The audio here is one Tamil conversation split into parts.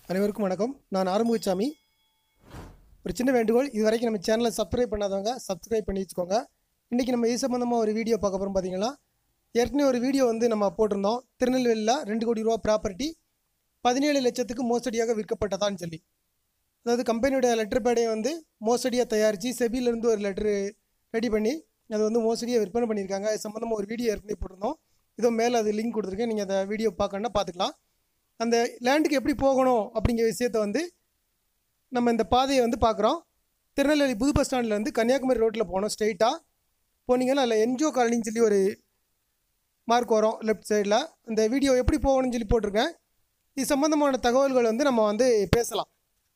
அனைவருக்கும் வணக்கம் நான் ஆறுமுகசாமி ஒரு சின்ன வேண்டுகோள் இது வரைக்கும் நம்ம சேனலை சப்ஸ்கிரைப் பண்ணாதவங்க சப்ஸ்கிரைப் பண்ணி வச்சுக்கோங்க இன்றைக்கி நம்ம இது சம்மந்தமாக ஒரு வீடியோ பார்க்க போகிறோம் பார்த்தீங்கன்னா ஏற்கனவே ஒரு வீடியோ வந்து நம்ம போட்டிருந்தோம் திருநெல்வேலியில் ரெண்டு கோடி ரூபா ப்ராப்பர்ட்டி பதினேழு லட்சத்துக்கு மோசடியாக விற்கப்பட்டதான்னு சொல்லி அதாவது கம்பெனியோட லெட்டர் பேடையை வந்து மோசடியாக தயாரித்து செபியிலேருந்து ஒரு லெட்ரு ரெடி பண்ணி அதை வந்து மோசடியாக விற்பனை பண்ணியிருக்காங்க அது சம்மந்தமாக ஒரு வீடியோ ஏற்கனவே போட்டிருந்தோம் இதோ மேலே அது லிங்க் கொடுத்துருக்கேன் நீங்கள் அந்த வீடியோ பார்க்கணுன்னா பார்த்துக்கலாம் அந்த லேண்டுக்கு எப்படி போகணும் அப்படிங்கிற விஷயத்த வந்து நம்ம இந்த பாதையை வந்து பார்க்குறோம் திருநெல்வேலி புது பஸ் ஸ்டாண்ட்லேருந்து கன்னியாகுமரி ரோட்டில் போனோம் ஸ்ட்ரெயிட்டாக போனீங்கன்னா அதில் என்ஜிஓ காலனின்னு சொல்லி ஒரு மார்க் வரும் லெஃப்ட் சைடில் அந்த வீடியோ எப்படி போகணும்னு சொல்லி போட்டிருக்கேன் இது சம்மந்தமான தகவல்கள் வந்து நம்ம வந்து பேசலாம்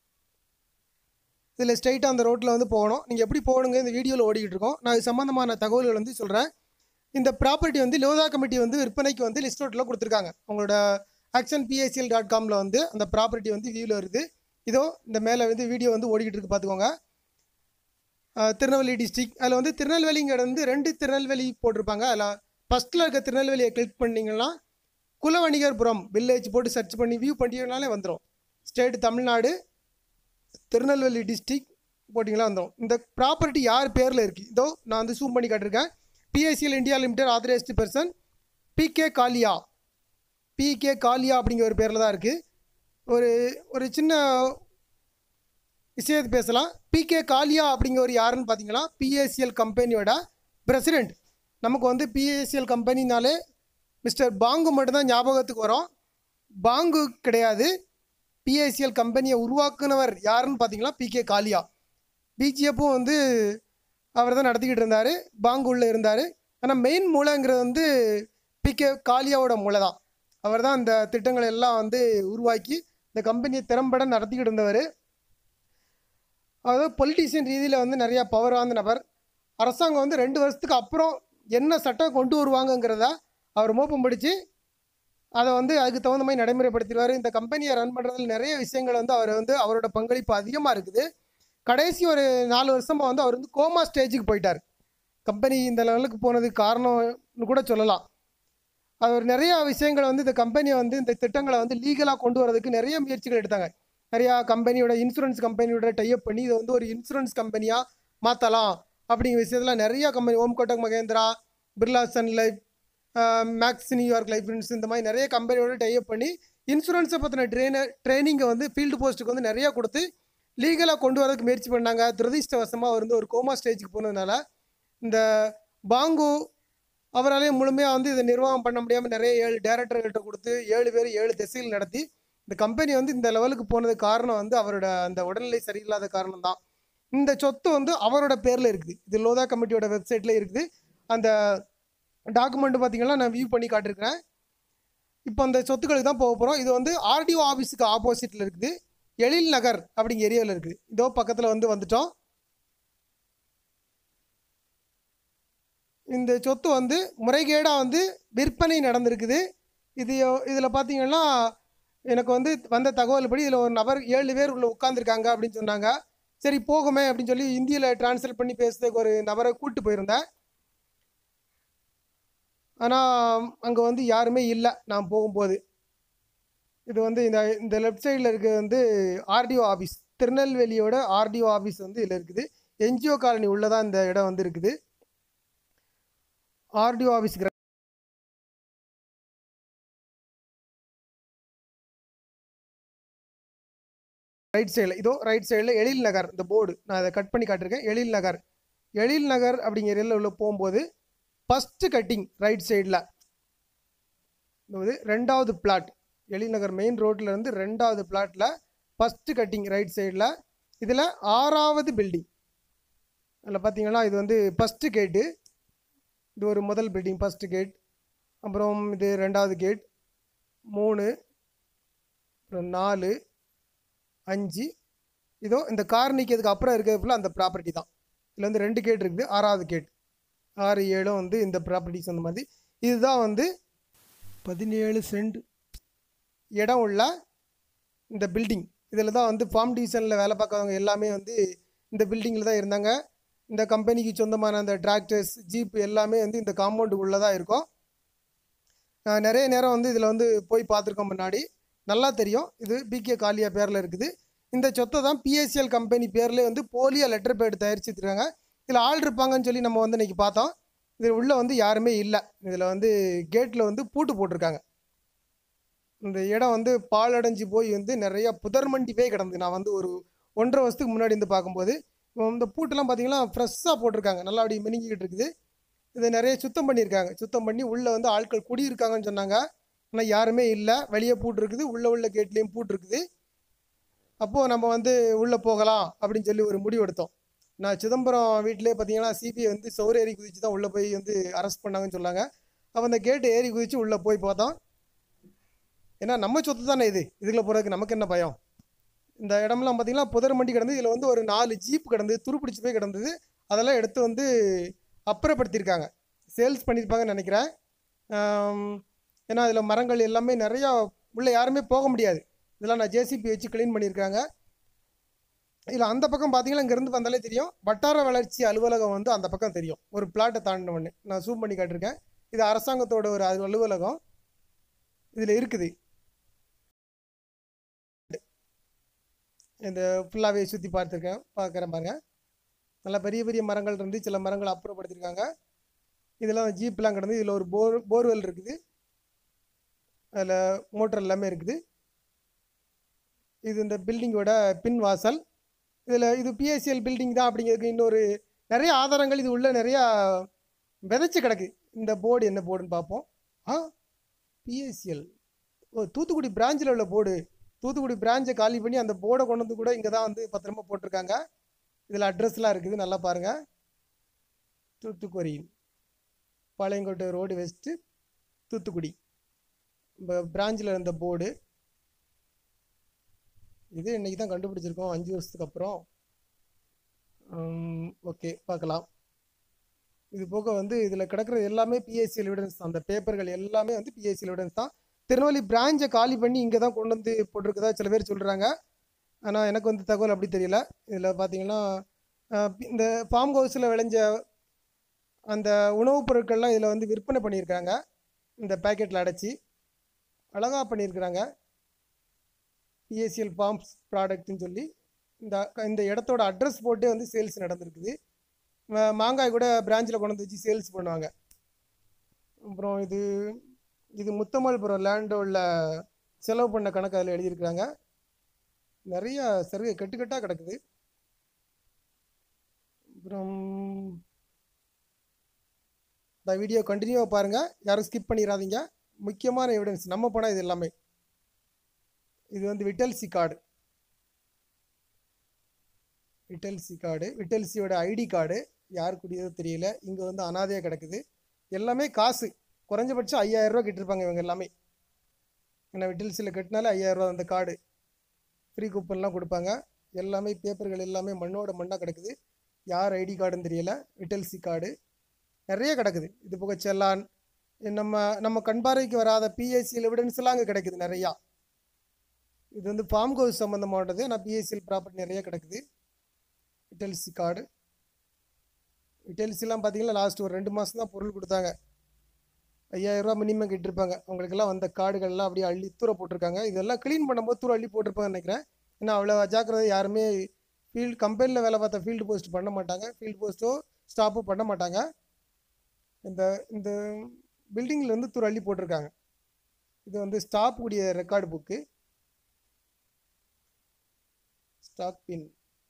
இதில் ஸ்ட்ரைட்டாக அந்த ரோட்டில் வந்து போகணும் நீங்கள் எப்படி போகணுங்க இந்த வீடியோவில் ஓடிக்கிட்டு இருக்கோம் நான் இது சம்மந்தமான தகவல்கள் வந்து சொல்கிறேன் இந்த ப்ராப்பர்ட்டி வந்து லோதா கமிட்டி வந்து விற்பனைக்கு வந்து லிஸ்ட் அவுட்டில் கொடுத்துருக்காங்க உங்களோட ஆக்ஷன் பிஎஸ்சிஎல் டாட் காமில் வந்து அந்த ப்ராப்பர்ட்டி வந்து வியூவில் வருது இதோ இந்த மேலே வந்து வீடியோ வந்து ஓடிக்கிட்டு இருக்கு பார்த்துக்கோங்க அஹ், திருநெல்வேலி டிஸ்ட்ரிக் அதில் வந்து திருநெல்வேலிங்கிறது வந்து ரெண்டு திருநெல்வேலி போட்டிருப்பாங்க அதில் ஃபஸ்ட்டில் இருக்க திருநெல்வேலியை கிளிக் பண்ணிங்கன்னா குலவணிகர்புரம் வில்லேஜ் போட்டு சர்ச் பண்ணி வியூ பண்ணிங்கனாலே வந்துடும் ஸ்டேட் தமிழ்நாடு திருநெல்வேலி டிஸ்ட்ரிக் போட்டிங்களா வந்துடும் இந்த ப்ராப்பர்ட்டி யார் பேரில் இருக்குது இதோ நான் வந்து ஜூம் பண்ணி காட்டியிருக்கேன் BSCL India limited authorized person BK Kaliya BK Kaliya அப்படிங்கிற ஒரு பேரில் தான் இருக்குது ஒரு ஒரு சின்ன விஷயத்தை பேசலாம் பிகே காலியா அப்படிங்கிற யாருன்னு பார்த்தீங்கன்னா பிஎஸ்சிஎல் கம்பெனியோட பிரசிடெண்ட் நமக்கு வந்து பிஎஸ்சிஎல் கம்பெனினாலே மிஸ்டர் பாங்கு மட்டும்தான் ஞாபகத்துக்கு வரும் பாங்கு கிடையாது பிஎஸ்சிஎல் கம்பெனியை உருவாக்குனவர் யாருன்னு பார்த்தீங்கன்னா பிகே காலியா பிஜிஎப்பும் வந்து அவர் தான் நடத்திக்கிட்டு இருந்தார் பாங்கு உள்ளே இருந்தார் ஆனால் மெயின் மூளைங்கிறது வந்து பிகே காலியாவோட மூளை தான் அவர் தான் இந்த திட்டங்களை எல்லாம் வந்து உருவாக்கி இந்த கம்பெனியை திறம்பட நடத்திக்கிட்டு இருந்தவர் அதாவது பொலிட்டீஷியன் ரீதியில் வந்து நிறையா பவர் வாய்ந்த நபர் அரசாங்கம் வந்து ரெண்டு வருஷத்துக்கு அப்புறம் என்ன சட்டம் கொண்டு வருவாங்கங்கிறத அவர் மோப்பம் பிடிச்சி அதை வந்து அதுக்கு தகுந்த மாதிரி நடைமுறைப்படுத்திடுவார் இந்த கம்பெனியை ரன் பண்ணுறதுல நிறைய விஷயங்கள் வந்து அவர் வந்து அவரோட பங்களிப்பு அதிகமாக இருக்குது கடைசி ஒரு நாலு வருஷமாக வந்து அவர் வந்து கோமா ஸ்டேஜுக்கு போயிட்டார் கம்பெனி இந்த லெவலுக்கு போனதுக்கு காரணம்னு கூட சொல்லலாம் அவர் நிறையா விஷயங்கள் வந்து இந்த கம்பெனியை வந்து இந்த திட்டங்களை வந்து லீகலாக கொண்டு வரதுக்கு நிறைய முயற்சிகள் எடுத்தாங்க நிறையா கம்பெனியோட இன்சூரன்ஸ் கம்பெனியோட டைப் பண்ணி இதை வந்து ஒரு இன்சூரன்ஸ் கம்பெனியாக மாற்றலாம் அப்படிங்கிற விஷயத்தில் நிறையா company OM Kotak Mahindra Birla Sun Life Max New York Life insurance இந்த மாதிரி நிறைய கம்பெனியோட டைப் பண்ணி இன்சூரன்ஸை பற்றின ட்ரெயினர் ட்ரைனிங்கை வந்து ஃபீல்டு போஸ்ட்டுக்கு வந்து நிறையா கொடுத்து லீகலாக கொண்டு வரதுக்கு முயற்சி பண்ணாங்க துரதிர்ஷ்டவசமாக அவர் வந்து ஒரு கோமா ஸ்டேஜுக்கு போனதுனால இந்த பாங்கு அவராலே முழுமையாக வந்து இதை நிர்வாகம் பண்ண முடியாமல் நிறைய ஏழு டேரக்டர்கள்ட்ட கொடுத்து ஏழு பேர் ஏழு திசைகள் நடத்தி இந்த கம்பெனி வந்து இந்த லெவலுக்கு போனதுக்கு காரணம் வந்து அவரோட அந்த உடல்நிலை சரியில்லாத காரணம் தான் இந்த சொத்து வந்து அவரோட பேரில் இருக்குது இது லோதா கமிட்டியோட வெப்சைட்டில் இருக்குது அந்த டாக்குமெண்ட் பார்த்தீங்கன்னா நான் வியூ பண்ணி காட்டிருக்கிறேன் இப்போ அந்த சொத்துக்களுக்கு தான் போக போகிறோம் இது வந்து ஆர்டிஓ ஆஃபீஸுக்கு ஆப்போசிட்டில் இருக்குது எழில் நகர் அப்படிங்கிற ஏரியாவில் இருக்குது இதோ பக்கத்தில் வந்து வந்துட்டோம் இந்த சொத்து வந்து முறைகேடாக வந்து விற்பனை நடந்திருக்குது இது இதில் பார்த்தீங்கன்னா எனக்கு வந்து வந்த தகவல் படி இதில் ஒரு நபர் ஏழு பேர் உள்ள உட்காந்துருக்காங்க அப்படின்னு சொன்னாங்க சரி போகுமே அப்படின்னு சொல்லி இந்தியில் டிரான்ஸ்லேட் பண்ணி பேசுறதுக்கு ஒரு நபரை கூப்பிட்டு போயிருந்தேன் ஆனால் அங்கே வந்து யாருமே இல்லை நான் போகும்போது இது வந்து இந்த இந்த லெஃப்ட் சைடில் இருக்கிறது வந்து ஆர்டிஓ ஆஃபீஸ் திருநெல்வேலியோட ஆர்டிஓ ஆஃபீஸ் வந்து இதில் இருக்குது என்ஜிஓ காலனி உள்ளதான் இந்த இடம் வந்து இருக்குது ஆர்டிஓ ஆஃபீஸ் ரைட் சைடில் இதோ ரைட் சைடில் எழில் நகர் இந்த போர்டு நான் அதை கட் பண்ணி காட்டிருக்கேன் எழில் நகர் எழில் நகர் அப்படிங்கிற ஏரியாவில் உள்ள போகும்போது ஃபஸ்ட்டு கட்டிங் ரைட் சைடில் இது ரெண்டாவது பிளாட் எழில் நகர் மெயின் ரோட்டில் இருந்து ரெண்டாவது பிளாட்டில் ஃபஸ்ட்டு கட்டிங் ரைட் சைடில் இதில் ஆறாவது பில்டிங் அதில் பார்த்தீங்கன்னா இது வந்து ஃபஸ்ட்டு கேட்டு இது ஒரு முதல் பில்டிங் ஃபஸ்ட்டு கேட் அப்புறம் இது ரெண்டாவது கேட் மூணு அப்புறம் நாலு அஞ்சு இதோ இந்த கார் நிற்கிறதுக்கு அப்புறம் இருக்கிறது ஃபுல்லாக அந்த ப்ராப்பர்ட்டி தான் இதில் வந்து ரெண்டு கேட் இருக்குது ஆறாவது கேட் ஆறு ஏழும் வந்து இந்த ப்ராப்பர்ட்டிஸ் அந்த மாதிரி இதுதான் வந்து பதினேழு சென்ட் இடம் உள்ள இந்த பில்டிங் இதில் தான் வந்து ஃபார்ம் டிவிஷனில் வேலை பார்க்கறவங்க எல்லாமே வந்து இந்த பில்டிங்கில் தான் இருந்தாங்க இந்த கம்பெனிக்கு சொந்தமான அந்த டிராக்டர்ஸ் ஜீப் எல்லாமே வந்து இந்த காம்பவுண்டுக்குள்ளே தான் இருக்கும் நான் நிறைய நேரம் வந்து இதில் வந்து போய் பார்த்துருக்கோம் முன்னாடி நல்லா தெரியும் இது பிகே காலியா பேரில் இருக்குது இந்த சொத்தை தான் பிஎஸ்சிஎல் கம்பெனி பேர்லேயே வந்து போலியோ லெட்டர் பேட் தயாரிச்சு வச்சிருக்காங்க இதில் ஆள் இருப்பாங்கன்னு சொல்லி நம்ம வந்து இன்னைக்கு பார்த்தோம் இதில் உள்ளே வந்து யாருமே இல்லை இதில் வந்து கேட்டில் வந்து பூட்டு போட்டிருக்காங்க இந்த இடம் வந்து பாலடைஞ்சு போய் வந்து நிறைய புதர் மண்டி போய் கிடந்து நான் வந்து ஒரு ஒன்றரை வருஷத்துக்கு முன்னாடி வந்து பார்க்கும்போது இப்போ இந்த பூட்டெல்லாம் பார்த்தீங்கன்னா ஃப்ரெஷ்ஷாக போட்டிருக்காங்க நல்லா அப்படி மினுங்கிக்கிட்டு இருக்குது இதை நிறைய சுத்தம் பண்ணியிருக்காங்க சுத்தம் பண்ணி உள்ளே வந்து ஆட்கள் குடியிருக்காங்கன்னு சொன்னாங்க ஆனால் யாருமே இல்லை வெளியே பூட்டு இருக்குது உள்ளே உள்ள கேட்லேயும் பூட்டு இருக்குது அப்போது நம்ம வந்து உள்ளே போகலாம் அப்படின்னு சொல்லி ஒரு முடிவு எடுத்தோம் நான் சிதம்பரம் வீட்டிலே பார்த்தீங்கன்னா சிபிஐ வந்து சௌர ஏறி குதிச்சு தான் உள்ளே போய் வந்து அரெஸ்ட் பண்ணாங்கன்னு சொன்னாங்க அப்போ அந்த கேட்டு ஏறி குதிச்சு உள்ளே போய் பார்த்தோம் ஏன்னா நம்ம சொத்து தானே இது இதுக்குள்ள போகிறதுக்கு நமக்கு என்ன பயம் இந்த இடம்லாம் பார்த்தீங்கன்னா புதர் மண்டி கிடந்து இதில் வந்து ஒரு நாலு ஜீப் கிடந்து துருப்பிடிச்சு போய் கிடந்தது அதெல்லாம் எடுத்து வந்து அப்புறப்படுத்தியிருக்காங்க சேல்ஸ் பண்ணியிருப்பாங்கன்னு நினைக்கிறேன் ஆம், ஏன்னா இதில் மரங்கள் எல்லாமே நிறையா உள்ளே யாருமே போக முடியாது இதெல்லாம் நான் ஜேசிபி வச்சு க்ளீன் பண்ணியிருக்காங்க இதில் அந்த பக்கம் பார்த்தீங்கன்னா இங்கேருந்து வந்தாலே தெரியும் வட்டார வளர்ச்சி அலுவலகம் வந்து அந்த பக்கம் தெரியும் ஒரு பிளாட்டை தாண்டின ஒன்று நான் ஜூம் பண்ணி காட்டியிருக்கேன் இது அரசாங்கத்தோட ஒரு அலு- அலுவலகம் இதில் இருக்குது இந்த ஃபுல்லாகவே சுற்றி பார்த்துருக்கேன் பார்க்குறேன் பாருங்க நல்லா பெரிய பெரிய மரங்கள் இருந்து சில மரங்களை அப்புறப்படுத்தியிருக்காங்க இதெல்லாம் ஜீப்லாம் கிடந்து இதில் ஒரு போர் போர்வெல் இருக்குது அதில் மோட்டர் எல்லாமே இருக்குது இது இந்த பில்டிங்கோட பின் வாசல் இதில் இது பிஎஸ்சிஎல் பில்டிங் தான் அப்படிங்கிறதுக்கு இன்னொரு நிறைய ஆதாரங்கள் இது உள்ள நிறையா விதைச்சு கிடக்கு இந்த போர்டு என்ன போர்டுன்னு பார்ப்போம் ஆ பிஎஸ்சிஎல் ஓ தூத்துக்குடி பிரான்ச்சில் உள்ள போர்டு தூத்துக்குடி பிரான்ச்சை காலி பண்ணி அந்த போர்டை கொண்டு வந்து கூட இங்கே தான் வந்து பத்திரமா போட்டிருக்காங்க இதில் அட்ரஸ்லாம் இருக்குது நல்லா பாருங்கள் தூத்துக்குடி பாளையங்கோட்டை ரோடு வெஸ்ட்டு தூத்துக்குடி இப்போ பிரான்ச்சில் இருந்த போர்டு இது இன்னைக்கு தான் கண்டுபிடிச்சிருக்கோம் அஞ்சு வருஷத்துக்கு அப்புறம் ஓகே பார்க்கலாம் இது போக வந்து இதில் கிடக்கிறது எல்லாமே பிஎஸ்சி எவிடன்ஸ் தான் அந்த பேப்பர்கள் எல்லாமே வந்து பிஎஸ்சி எவிடன்ஸ் தான் திருநெல்வேலி பிரான்ச்சை காலி பண்ணி இங்கே தான் கொண்டு வந்து போட்டிருக்கதா சில பேர் சொல்கிறாங்க ஆனால் எனக்கு வந்து தகவல் அப்படி தெரியல இதில் பார்த்தீங்கன்னா அஹ், பி- இந்த ஃபார்ம் ஹவுஸில் விளைஞ்ச அந்த உணவுப் பொருட்கள்லாம் இதில் வந்து விற்பனை பண்ணியிருக்காங்க இந்த பேக்கெட்டில் அடைச்சி அழகாக பண்ணியிருக்கிறாங்க பிஎஸ்சிஎல் ஃபார்ம்ஸ் ப்ராடக்ட்னு சொல்லி இந்த இந்த இடத்தோட அட்ரஸ் போட்டே வந்து சேல்ஸ் நடந்திருக்குது ம- மாங்காய் கூட பிரான்ச்சில் கொண்டு வந்து வச்சு சேல்ஸ் பண்ணுவாங்க அப்புறம் இது இது முத்தமல்புரம் லேண்டு உள்ள செலவு பண்ண கணக்கு அதில் எழுதியிருக்கிறாங்க நிறைய சருகை கட்டுக்கட்டாக கிடக்குது அப்புறம் இந்த வீடியோ கண்டினியூவாக பாருங்கள் யாரும் ஸ்கிப் பண்ணிடாதீங்க முக்கியமான எவிடன்ஸ் நம்ம பணம் இது எல்லாமே இது வந்து விட்டல்சி கார்டு விட்டல்சி கார்டு விட்டல்சியோட ஐடி கார்டு யாருக்குரியதோ தெரியல இங்கே வந்து அனாதையாக கிடக்குது எல்லாமே காசு குறைஞ்சபட்சம் ஐயாயிரம் ரூபா கட்டிருப்பாங்க இவங்க எல்லாமே ஏன்னா விட்டல்சியில் கட்டினாலே ஐயாயிரம் ரூபா அந்த கார்டு ஃப்ரீ கூப்பன்லாம் கொடுப்பாங்க எல்லாமே பேப்பர்கள் எல்லாமே மண்ணோட மண்ணாக கிடக்குது யார் ஐடி கார்டுன்னு தெரியல விட்டல்சி கார்டு நிறைய கிடக்குது இது போக செல்லான் நம்ம நம்ம கண்பார்வைக்கு வராத பிஎஸ்சியில் எவிடன்ஸ் எல்லாம் அங்கே கிடைக்குது நிறையா இது வந்து ஃபார்ம் ஹவுஸ் சம்மந்தமானது ஆனால் பிஎஸ்சிஎல் ப்ராப்பர்ட்டி நிறைய கிடக்குது விட்டல்சி கார்டு விட்டல்சிலாம் பார்த்தீங்கன்னா லாஸ்ட் ஒரு ரெண்டு மாதம் தான் பொருள் கொடுத்தாங்க ஐயாயிரரூபா மினிமம் கட்டிருப்பாங்க அவங்களுக்கெல்லாம் வந்த கார்டுகள்லாம் அப்படியே அள்ளி தூர போட்டிருக்காங்க இதெல்லாம் க்ளீன் பண்ணும்போது தூர அள்ளி போட்டிருப்பாங்கன்னு நினைக்கிறேன் ஏன்னா அவ்வளோ அஜாக்கிரதை யாருமே ஃபீல்டு கம்பெனியில் வேலை பார்த்த ஃபீல்டு போஸ்ட் பண்ண மாட்டாங்க ஃபீல்டு போஸ்ட்டோ ஸ்டாப்போ பண்ண மாட்டாங்க இந்த இந்த பில்டிங்கில் வந்து தூர அள்ளி போட்டிருக்காங்க இது வந்து ஸ்டாப் கூடிய ரெக்கார்டு புக்கு ஸ்டாக் பின்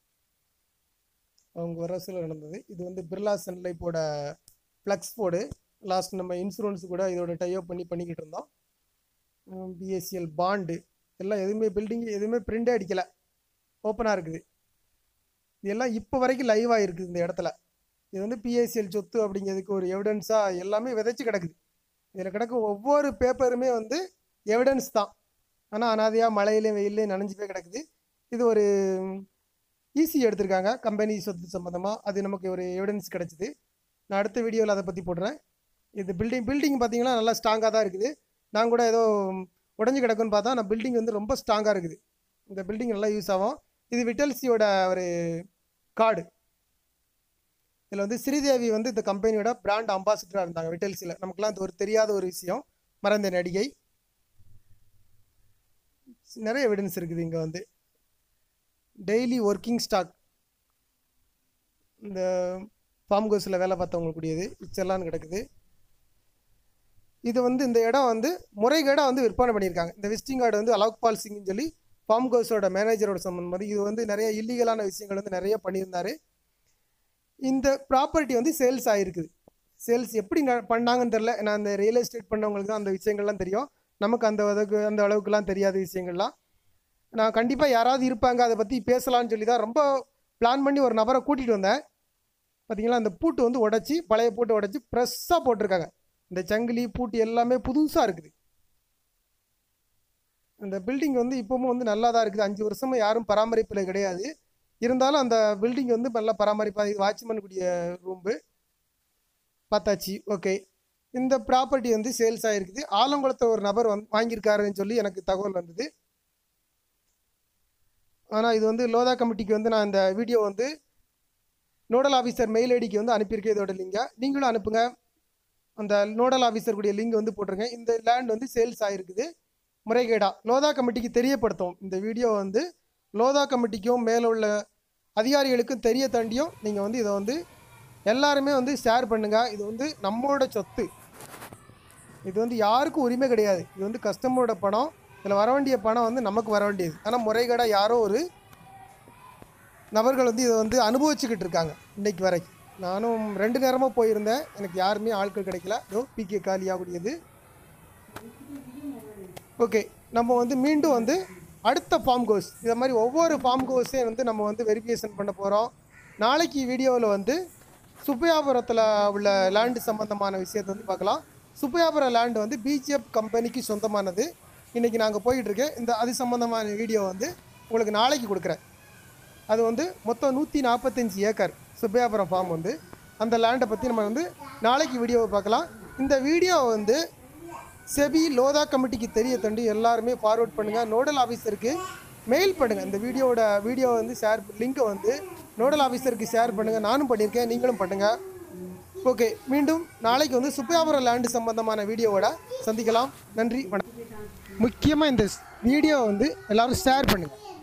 அவங்க வரசில் நடந்தது இது வந்து பிர்லா சன்லைஃபோட ஃப்ளக்ஸ் போர்டு லாஸ்ட் நம்ம இன்சூரன்ஸ் கூட இதோட டைப் பண்ணி பண்ணிக்கிட்டு இருந்தோம் பிஎஸ்சிஎல் பாண்டு எல்லாம் எதுவுமே பில்டிங் எதுவுமே பிரிண்டே அடிக்கலை ஓப்பனாக இருக்குது இதெல்லாம் இப்போ வரைக்கும் லைவாக இருக்குது இந்த இடத்துல இது வந்து பிஎஸ்சிஎல் சொத்து அப்படிங்கிறதுக்கு ஒரு எவிடன்ஸாக எல்லாமே விதைச்சு கிடக்குது இதில் கிடக்க ஒவ்வொரு பேப்பருமே வந்து எவிடன்ஸ் தான் ஆனால் அனாதையாக மழையிலையும் வெயிலையும் நனைஞ்சு போய் கிடக்குது இது ஒரு ஈஸி எடுத்திருக்காங்க கம்பெனி சொத்து சம்மந்தமாக அது நமக்கு ஒரு எவிடன்ஸ் கிடச்சிது நான் அடுத்த வீடியோவில் அதை பற்றி போடுறேன் இது பில்டிங் பில்டிங் பார்த்தீங்கன்னா நல்லா ஸ்ட்ராங்காக தான் இருக்குது நான் கூட ஏதோ உடஞ்சி கிடக்குன்னு பார்த்தா நான் பில்டிங் வந்து ரொம்ப ஸ்ட்ராங்காக இருக்குது இந்த பில்டிங் நல்லா யூஸ் ஆகும் இது விட்டல்சியோட ஒரு கார்டு இதில் வந்து ஸ்ரீதேவி வந்து இந்த கம்பெனியோட பிராண்ட் அம்பாசிடராக இருந்தாங்க விட்டல்சியில் நமக்குலாம் இது ஒரு தெரியாத ஒரு விஷயம் மறந்த நடிகை நிறைய எவிடன்ஸ் இருக்குது இங்கே வந்து டெய்லி ஒர்க்கிங் ஸ்டாக் இந்த ஃபார்ம் ஹவுஸில் வேலை பார்த்தவங்களுக்குரியது இச்செல்லாம் கிடக்குது இது வந்து இந்த இடம் வந்து முறைகேடாக வந்து விற்பனை பண்ணியிருக்காங்க இந்த விசிட்டிங் கார்டு வந்து அலோக் பால் சிங்னு சொல்லி ஃபார்ம் ஹவுஸோட மேனேஜரோட சம்மந்தம் இது வந்து நிறைய இல்லீகலான விஷயங்கள் வந்து நிறைய பண்ணியிருந்தாரு இந்த ப்ராப்பர்ட்டி வந்து சேல்ஸ் ஆகிருக்குது சேல்ஸ் எப்படி ந- பண்ணாங்கன்னு தெரில நான் அந்த ரியல் எஸ்டேட் பண்ணவங்களுக்கு தான் அந்த விஷயங்கள்லாம் தெரியும் நமக்கு அந்த அளவுக்கு அந்த அளவுக்குலாம் தெரியாத விஷயங்கள்லாம் நான் கண்டிப்பாக யாராவது இருப்பாங்க அதை பற்றி பேசலாம்னு சொல்லி தான் ரொம்ப பிளான் பண்ணி ஒரு நபரை கூட்டிகிட்டு வந்தேன் பார்த்தீங்களா அந்த பூட்டு வந்து உடச்சி பழைய பூட்டை உடச்சி ஃப்ரெஷ்ஷாக போட்டிருக்காங்க இந்த சங்கிலி பூட்டு எல்லாமே புதுசாக இருக்குது இந்த பில்டிங் வந்து இப்போவும் வந்து நல்லா தான் இருக்குது அஞ்சு வருஷமா யாரும் பராமரிப்பில் கிடையாது இருந்தாலும் அந்த பில்டிங் வந்து நல்லா பராமரிப்பாக இது வாட்ச்மேன் கூடிய ரூம்பு பார்த்தாச்சு ஓகே இந்த ப்ராப்பர்ட்டி வந்து சேல்ஸ் ஆகிருக்குது ஆலங்குளத்தை ஒரு நபர் வந்து வாங்கியிருக்காருன்னு சொல்லி எனக்கு தகவல் வந்தது ஆனால் இது வந்து லோதா கமிட்டிக்கு வந்து நான் இந்த வீடியோ வந்து நோடல் ஆஃபீஸர் மெயில் ஐடிக்கு வந்து அனுப்பியிருக்கேன் இதோட லிங்கை நீங்களும் அனுப்புங்க அந்த நோடல் ஆஃபீஸர் கூடிய லிங்க் வந்து போட்டிருங்க இந்த லேண்ட் வந்து சேல்ஸ் ஆகிருக்குது முறைகேடா லோதா கமிட்டிக்கு தெரியப்படுத்தும் இந்த வீடியோ வந்து லோதா கமிட்டிக்கும் மேலே உள்ள அதிகாரிகளுக்கும் தெரிய தாண்டியும் நீங்கள் வந்து இதை வந்து எல்லாருமே வந்து ஷேர் பண்ணுங்கள் இது வந்து நம்மளோட சொத்து இது வந்து யாருக்கும் உரிமை கிடையாது இது வந்து கஸ்டமரோட பணம் இதில் வர வேண்டிய பணம் வந்து நமக்கு வர வேண்டியது ஆனால் முறைகேடாக யாரோ ஒரு நபர்கள் வந்து இதை வந்து அனுபவிச்சுக்கிட்டு இருக்காங்க இன்னைக்கு வரைக்கும் நானும் ரெண்டு நேரமாக போயிருந்தேன் எனக்கு யாருமே ஆட்கள் கிடைக்கல இதோ பிகே காலியாகக்கூடியது ஓகே நம்ம வந்து மீண்டும் வந்து அடுத்த ஃபார்ம் கோர்ஸ் இதை மாதிரி ஒவ்வொரு ஃபார்ம் கோர்ஸையும் வந்து நம்ம வந்து வெரிஃபிகேஷன் பண்ண போகிறோம் நாளைக்கு வீடியோவில் வந்து சுப்பையாபுரத்தில் உள்ள லேண்டு சம்மந்தமான விஷயத்தை வந்து பார்க்கலாம் சுப்பையாபுரம் லேண்டு வந்து பிஜிஎஃப் கம்பெனிக்கு சொந்தமானது இன்றைக்கி நாங்கள் போயிட்டுருக்கேன் இந்த அது சம்மந்தமான வீடியோ வந்து உங்களுக்கு நாளைக்கு கொடுக்குறேன் அது வந்து மொத்தம் நூற்றி நாற்பத்தஞ்சு ஏக்கர் சுப்பையாபுரம் ஃபார்ம் வந்து அந்த லேண்டை பற்றி நம்ம வந்து நாளைக்கு வீடியோவை பார்க்கலாம் இந்த வீடியோ வந்து செபி லோதா கமிட்டிக்கு தெரிய தண்டி எல்லாருமே ஃபார்வர்ட் பண்ணுங்கள் நோடல் ஆஃபீஸருக்கு மெயில் பண்ணுங்கள் இந்த வீடியோவோட வீடியோ வந்து ஷேர் லிங்கை வந்து நோடல் ஆஃபீஸருக்கு ஷேர் பண்ணுங்கள் நானும் பண்ணியிருக்கேன் நீங்களும் பண்ணுங்கள் ஓகே மீண்டும் நாளைக்கு வந்து சுப்பையாபுரம் லேண்டு சம்பந்தமான வீடியோவோட சந்திக்கலாம் நன்றி வணக்கம் முக்கியமாக இந்த வீடியோ வந்து எல்லாரும் ஷேர் பண்ணுங்கள்